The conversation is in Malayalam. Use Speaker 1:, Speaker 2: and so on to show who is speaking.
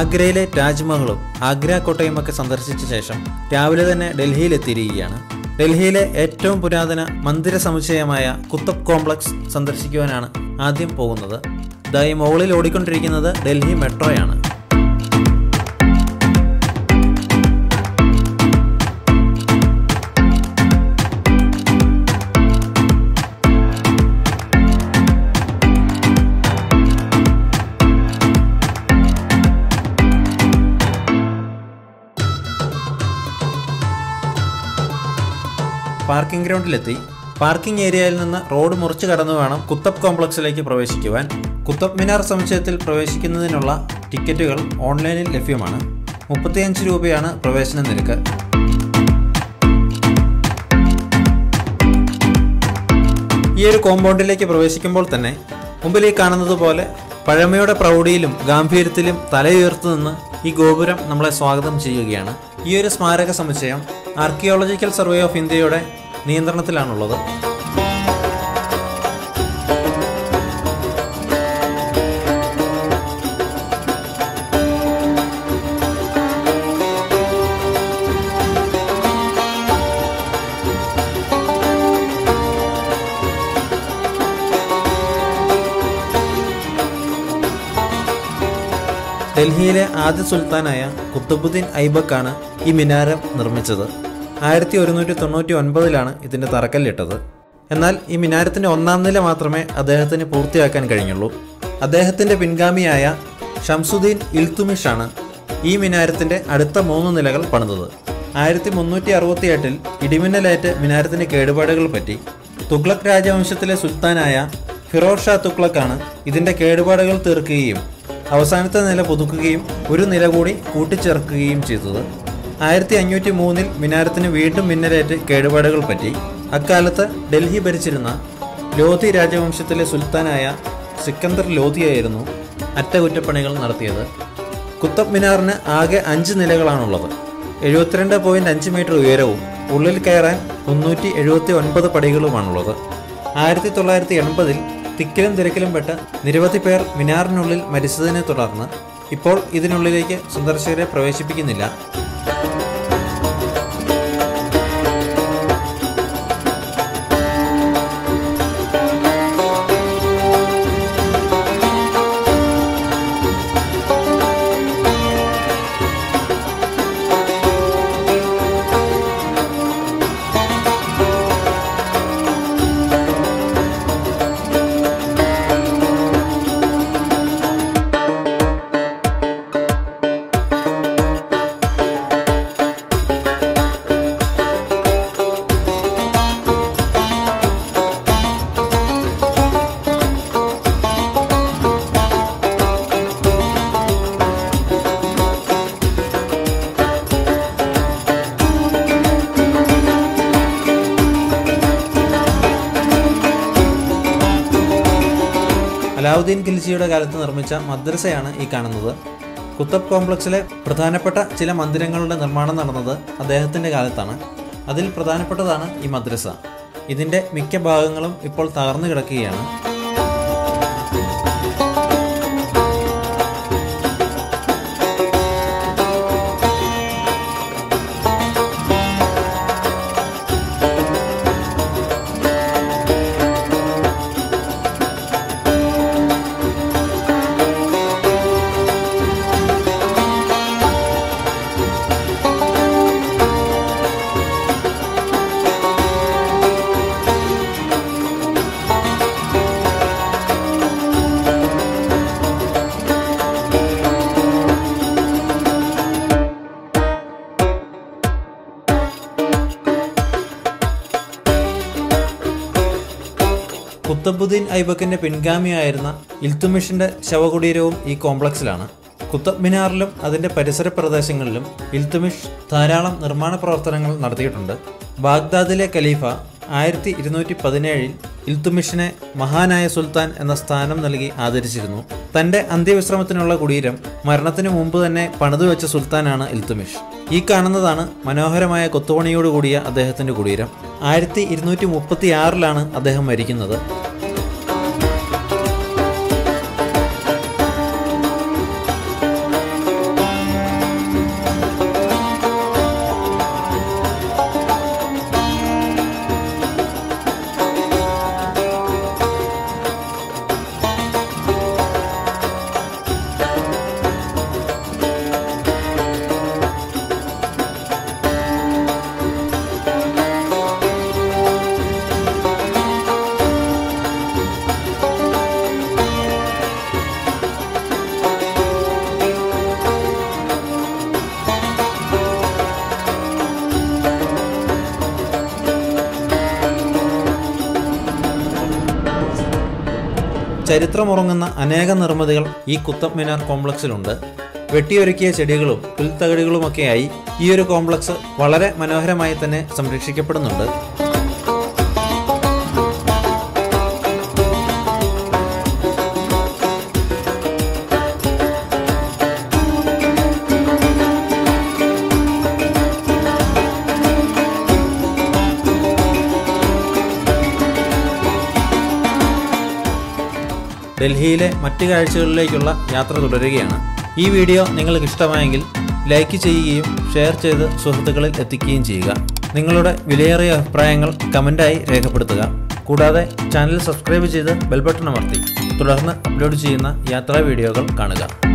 Speaker 1: ആഗ്രയിലെ താജ്മഹലും ആഗ്ര കോട്ടയും ഒക്കെ സന്ദർശിച്ച ശേഷം രാവിലെ തന്നെ ഡൽഹിയിൽ എത്തിയിരിക്കുകയാണ് ഡൽഹിയിലെ ഏറ്റവും പുരാതന മന്ദിര സമുച്ചയമായ കുത്തബ് കോംപ്ലക്സ് സന്ദർശിക്കുവാനാണ് ആദ്യം പോകുന്നത് ഇതായി മുകളിൽ ഓടിക്കൊണ്ടിരിക്കുന്നത് ഡൽഹി മെട്രോയാണ് പാർക്കിംഗ് ഗ്രൗണ്ടിലെത്തി പാർക്കിംഗ് ഏരിയയിൽ നിന്ന് റോഡ് മുറിച്ച് കടന്നു വേണം കുത്തബ് കോംപ്ലക്സിലേക്ക് പ്രവേശിക്കുവാൻ കുത്തബ് മിനാർ സമുച്ചയത്തിൽ പ്രവേശിക്കുന്നതിനുള്ള ടിക്കറ്റുകൾ ഓൺലൈനിൽ ലഭ്യമാണ് മുപ്പത്തിയഞ്ച് രൂപയാണ് പ്രവേശന നിരക്ക് ഈ ഒരു കോമ്പൗണ്ടിലേക്ക് പ്രവേശിക്കുമ്പോൾ തന്നെ മുമ്പിൽ ഈ കാണുന്നത് പോലെ പഴമയുടെ പ്രൗഢിയിലും ഗാംഭീര്യത്തിലും തലയുയർത്തു നിന്ന് ഈ ഗോപുരം നമ്മളെ സ്വാഗതം ചെയ്യുകയാണ് ഈ ഒരു സ്മാരക സമുച്ചയം ആർക്കിയോളജിക്കൽ സർവേ ഓഫ് ഇന്ത്യയുടെ നിയന്ത്രണത്തിലാണുള്ളത് ഡൽഹിയിലെ ആദ്യ സുൽത്താനായ കുത്തബുദ്ദീൻ ഐബക്കാണ് ഈ മിനാരം നിർമ്മിച്ചത് ആയിരത്തി ഒരുന്നൂറ്റി തൊണ്ണൂറ്റി ഒൻപതിലാണ് ഇതിൻ്റെ തറക്കല്ലിട്ടത് എന്നാൽ ഈ മിനാരത്തിൻ്റെ ഒന്നാം നില മാത്രമേ അദ്ദേഹത്തിന് പൂർത്തിയാക്കാൻ കഴിഞ്ഞുള്ളൂ അദ്ദേഹത്തിൻ്റെ പിൻഗാമിയായ ഷംസുദ്ദീൻ ഇൽത്തുമിഷാണ് ഈ മിനാരത്തിൻ്റെ അടുത്ത മൂന്ന് നിലകൾ പണിതത് ആയിരത്തി മുന്നൂറ്റി അറുപത്തി എട്ടിൽ ഇടിമിന്നലേറ്റ് മിനാരത്തിൻ്റെ കേടുപാടുകൾ പറ്റി തുഗ്ലക് രാജവംശത്തിലെ സുൽത്താനായ ഫിറോസ് ഷാ തുഗ്ലക്കാണ് ഇതിൻ്റെ കേടുപാടുകൾ തീർക്കുകയും അവസാനത്തെ നില പുതുക്കുകയും ഒരു നില കൂടി കൂട്ടിച്ചേർക്കുകയും ചെയ്തത് ആയിരത്തി അഞ്ഞൂറ്റി മൂന്നിൽ മിനാരത്തിന് വീണ്ടും മിന്നലേറ്റ് കേടുപാടുകൾ പറ്റി അക്കാലത്ത് ഡൽഹി ഭരിച്ചിരുന്ന ലോധി രാജവംശത്തിലെ സുൽത്താനായ സിക്കന്ദർ ലോധിയായിരുന്നു അറ്റകുറ്റപ്പണികൾ നടത്തിയത് കുത്തബ് മിനാറിന് ആകെ അഞ്ച് നിലകളാണുള്ളത് എഴുപത്തിരണ്ട് പോയിന്റ് അഞ്ച് മീറ്റർ ഉയരവും ഉള്ളിൽ കയറാൻ മുന്നൂറ്റി എഴുപത്തി ഒൻപത് പടികളുമാണുള്ളത് ആയിരത്തി തൊള്ളായിരത്തി എൺപതിൽ തിക്കിലും തിരക്കിലും പെട്ട് നിരവധി പേർ മിനാറിനുള്ളിൽ മരിച്ചതിനെ തുടർന്ന് ഇപ്പോൾ ഇതിനുള്ളിലേക്ക് സന്ദർശകരെ പ്രവേശിപ്പിക്കുന്നില്ല അലാവുദ്ദീൻ ഖിൽജിയുടെ കാലത്ത് നിർമ്മിച്ച മദ്രസയാണ് ഈ കാണുന്നത് കുത്തബ് കോംപ്ലക്സിലെ പ്രധാനപ്പെട്ട ചില മന്ദിരങ്ങളുടെ നിർമ്മാണം നടന്നത് അദ്ദേഹത്തിൻ്റെ കാലത്താണ് അതിൽ പ്രധാനപ്പെട്ടതാണ് ഈ മദ്രസ ഇതിൻ്റെ മിക്ക ഭാഗങ്ങളും ഇപ്പോൾ തകർന്നു കിടക്കുകയാണ് കുത്തബുദ്ദീൻ ഐബക്കിന്റെ പിൻഗാമിയായിരുന്ന ഇൽത്തുമിഷിന്റെ ശവകുടീരവും ഈ കോംപ്ലക്സിലാണ് കുത്തബ് മിനാറിലും അതിന്റെ പരിസര പ്രദേശങ്ങളിലും ഇൽത്തുമിഷ് ധാരാളം നിർമ്മാണ പ്രവർത്തനങ്ങൾ നടത്തിയിട്ടുണ്ട് ബാഗ്ദാദിലെ ഖലീഫ ആയിരത്തി ഇരുന്നൂറ്റി പതിനേഴിൽ ഇൽത്തുമിഷിനെ മഹാനായ സുൽത്താൻ എന്ന സ്ഥാനം നൽകി ആദരിച്ചിരുന്നു തന്റെ അന്ത്യവിശ്രമത്തിനുള്ള കുടീരം മരണത്തിനു മുമ്പ് തന്നെ പണിതുവെച്ച സുൽത്താനാണ് ഇൽത്തുമിഷ് ഈ കാണുന്നതാണ് മനോഹരമായ കൊത്തുപണിയോടുകൂടിയ അദ്ദേഹത്തിന്റെ കുടീരം ആയിരത്തി ഇരുന്നൂറ്റി മുപ്പത്തി ആറിലാണ് അദ്ദേഹം മരിക്കുന്നത് ചരിത്രമുറങ്ങുന്ന അനേകം നിർമ്മിതികൾ ഈ കുത്തബ് മിനാർ കോംപ്ലക്സിലുണ്ട് വെട്ടിയൊരുക്കിയ ചെടികളും പുൽത്തകിടികളുമൊക്കെയായി ഈ ഒരു കോംപ്ലക്സ് വളരെ മനോഹരമായി തന്നെ സംരക്ഷിക്കപ്പെടുന്നുണ്ട് ഡൽഹിയിലെ മറ്റ് കാഴ്ചകളിലേക്കുള്ള യാത്ര തുടരുകയാണ് ഈ വീഡിയോ നിങ്ങൾക്ക് ഇഷ്ടമായെങ്കിൽ ലൈക്ക് ചെയ്യുകയും ഷെയർ ചെയ്ത് സുഹൃത്തുക്കളിൽ എത്തിക്കുകയും ചെയ്യുക നിങ്ങളുടെ വിലയേറിയ അഭിപ്രായങ്ങൾ കമൻ്റായി രേഖപ്പെടുത്തുക കൂടാതെ ചാനൽ സബ്സ്ക്രൈബ് ചെയ്ത് ബെൽബട്ടൺ അമർത്തി തുടർന്ന് അപ്ലോഡ് ചെയ്യുന്ന യാത്രാ വീഡിയോകൾ കാണുക